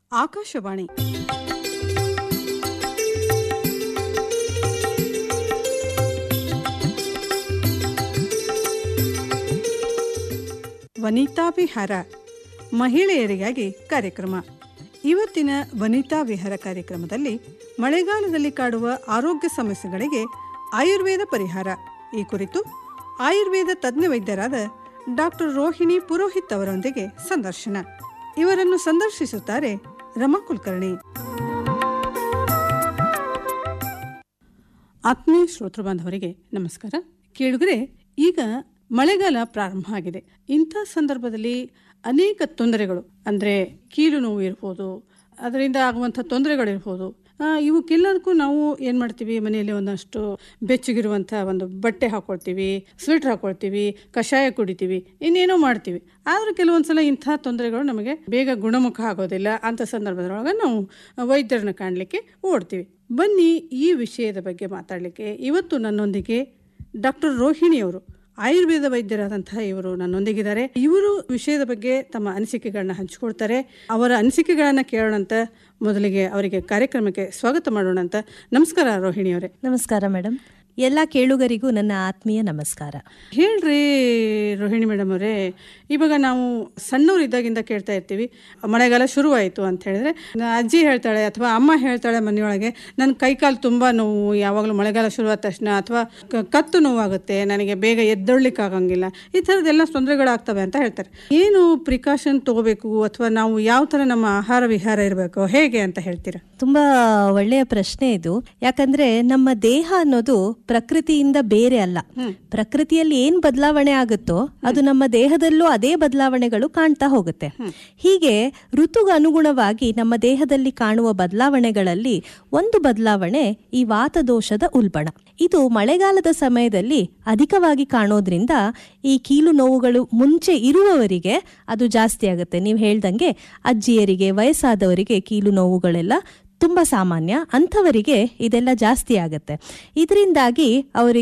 ಆಕಾಶವಾಣಿ ವನಿತಾ ವಿಹಾರ ಮಹಿಳೆಯರಿಗಾಗಿ ಕಾರ್ಯಕ್ರಮ ಇವತ್ತಿನ ವನಿತಾ ವಿಹಾರ ಕಾರ್ಯಕ್ರಮದಲ್ಲಿ ಮಳೆಗಾಲದಲ್ಲಿ ಕಾಡುವ ಆರೋಗ್ಯ ಸಮಸ್ಯೆಗಳಿಗೆ ಆಯುರ್ವೇದ ಪರಿಹಾರ ಈ ಕುರಿತು ಆಯುರ್ವೇದ ತಜ್ಞ ವೈದ್ಯರಾದ ಡಾಕ್ಟರ್ ರೋಹಿಣಿ ಪುರೋಹಿತ್ ಅವರೊಂದಿಗೆ ಸಂದರ್ಶನ ಇವರನ್ನು ಸಂದರ್ಶಿಸುತ್ತಾರೆ ರಮಾ ಕುಲಕರ್ಣಿ ಆತ್ಮೀಯ ಶ್ರೋತೃ ಬಾಂಧವರಿಗೆ ನಮಸ್ಕಾರ ಕೇಳುಗರೆ ಈಗ ಮಳೆಗಾಲ ಪ್ರಾರಂಭ ಆಗಿದೆ ಇಂಥ ಸಂದರ್ಭದಲ್ಲಿ ಅನೇಕ ತೊಂದರೆಗಳು ಅಂದರೆ ಕೀಲು ನೋವು ಇರ್ಬೋದು ಅದರಿಂದ ಆಗುವಂಥ ತೊಂದರೆಗಳಿರ್ಬೋದು ಆ, ಇವಕ್ಕೆಲ್ಲದಕ್ಕೂ ನಾವು ಏನು ಮಾಡ್ತೀವಿ ಮನೆಯಲ್ಲಿ ಒಂದಷ್ಟು ಬೆಚ್ಚಗಿರುವಂಥ ಒಂದು ಬಟ್ಟೆ ಹಾಕೊಳ್ತೀವಿ ಸ್ವೆಟ್ರ್ ಹಾಕೊಳ್ತೀವಿ ಕಷಾಯ ಕುಡಿತೀವಿ ಇನ್ನೇನೋ ಮಾಡ್ತೀವಿ ಆದರೂ ಕೆಲವೊಂದು ಸಲ ಇಂಥ ತೊಂದರೆಗಳು ನಮಗೆ ಬೇಗ ಗುಣಮುಖ ಆಗೋದಿಲ್ಲ ಅಂಥ ಸಂದರ್ಭದೊಳಗೆ ನಾವು ವೈದ್ಯರನ್ನ ಕಾಣಲಿಕ್ಕೆ ಓಡ್ತೀವಿ ಬನ್ನಿ ಈ ವಿಷಯದ ಬಗ್ಗೆ ಮಾತಾಡಲಿಕ್ಕೆ ಇವತ್ತು ನನ್ನೊಂದಿಗೆ ಡಾಕ್ಟರ್ ರೋಹಿಣಿ ಅವರು ಆಯುರ್ವೇದ ವೈದ್ಯರಾದಂತಹ ಇವರು ನನ್ನೊಂದಿಗಿದ್ದಾರೆ ಇವರು ವಿಷಯದ ಬಗ್ಗೆ ತಮ್ಮ ಅನಿಸಿಕೆಗಳನ್ನ ಹಂಚಿಕೊಳ್ತಾರೆ ಅವರ ಅನಿಸಿಕೆಗಳನ್ನ ಕೇಳೋಣಂತ ಮೊದಲಿಗೆ ಅವರಿಗೆ ಕಾರ್ಯಕ್ರಮಕ್ಕೆ ಸ್ವಾಗತ ಮಾಡೋಣಂತ ನಮಸ್ಕಾರ ರೋಹಿಣಿ ಅವರೇ ನಮಸ್ಕಾರ ಮೇಡಮ್ ಎಲ್ಲ ಕೇಳುಗರಿಗೂ ನನ್ನ ಆತ್ಮೀಯ ನಮಸ್ಕಾರ ಹೇಳ್ರಿ ರೋಹಿಣಿ ಮೇಡಮ್ ಅವರೇ ಇವಾಗ ನಾವು ಸಣ್ಣವ್ರು ಇದ್ದಾಗಿಂದ ಕೇಳ್ತಾ ಇರ್ತೀವಿ ಮಳೆಗಾಲ ಶುರುವಾಯಿತು ಅಂತ ಹೇಳಿದ್ರೆ ನ- ಅಜ್ಜಿ ಹೇಳ್ತಾಳೆ ಅಥವಾ ಅಮ್ಮ ಹೇಳ್ತಾಳೆ ಮನೆಯೊಳಗೆ ನನ್ನ ಕೈಕಾಲು ತುಂಬ ನೋವು ಯಾವಾಗಲೂ ಮಳೆಗಾಲ ಶುರುವಾದ ತಕ್ಷಣ ಅಥವಾ ಕ- ಕತ್ತು ನೋವಾಗುತ್ತೆ ನನಗೆ ಬೇಗ ಎದ್ದೊಳ್ಲಿಕ್ಕೆ ಆಗಂಗಿಲ್ಲ ಈ ಥರದ್ದೆಲ್ಲ ತೊಂದರೆಗಳಾಗ್ತವೆ ಅಂತ ಹೇಳ್ತಾರೆ ಏನು ಪ್ರಿಕಾಷನ್ ತಗೋಬೇಕು ಅಥವಾ ನಾವು ಯಾವ ಥರ ನಮ್ಮ ಆಹಾರ ವಿಹಾರ ಇರಬೇಕು ಹೇಗೆ ಅಂತ ಹೇಳ್ತೀರಾ ತುಂಬಾ ಒಳ್ಳೆಯ ಪ್ರಶ್ನೆ ಇದು ಯಾಕಂದ್ರೆ ನಮ್ಮ ದೇಹ ಅನ್ನೋದು ಪ್ರಕೃತಿಯಿಂದ ಬೇರೆ ಅಲ್ಲ ಪ್ರಕೃತಿಯಲ್ಲಿ ಏನ್ ಬದಲಾವಣೆ ಆಗುತ್ತೋ ಅದು ನಮ್ಮ ದೇಹದಲ್ಲೂ ಅದೇ ಬದಲಾವಣೆಗಳು ಕಾಣ್ತಾ ಹೋಗುತ್ತೆ ಹೀಗೆ ಋತುಗೆ ಅನುಗುಣವಾಗಿ ನಮ್ಮ ದೇಹದಲ್ಲಿ ಕಾಣುವ ಬದಲಾವಣೆಗಳಲ್ಲಿ ಒಂದು ಬದಲಾವಣೆ ಈ ವಾತದೋಷದ ಉಲ್ಬಣ ಇದು ಮಳೆಗಾಲದ ಸಮಯದಲ್ಲಿ ಅಧಿಕವಾಗಿ ಕಾಣೋದ್ರಿಂದ ಈ ಕೀಲು ನೋವುಗಳು ಮುಂಚೆ ಇರುವವರಿಗೆ ಅದು ಜಾಸ್ತಿ ಆಗುತ್ತೆ ನೀವು ಹೇಳ್ದಂಗೆ ಅಜ್ಜಿಯರಿಗೆ ವಯಸ್ಸಾದವರಿಗೆ ಕೀಲು ನೋವುಗಳೆಲ್ಲ ತುಂಬ ಸಾಮಾನ್ಯ ಅಂಥವರಿಗೆ ಇದೆಲ್ಲ ಜಾಸ್ತಿ ಆಗುತ್ತೆ ಇದರಿಂದಾಗಿ ಅವರಿಗೆ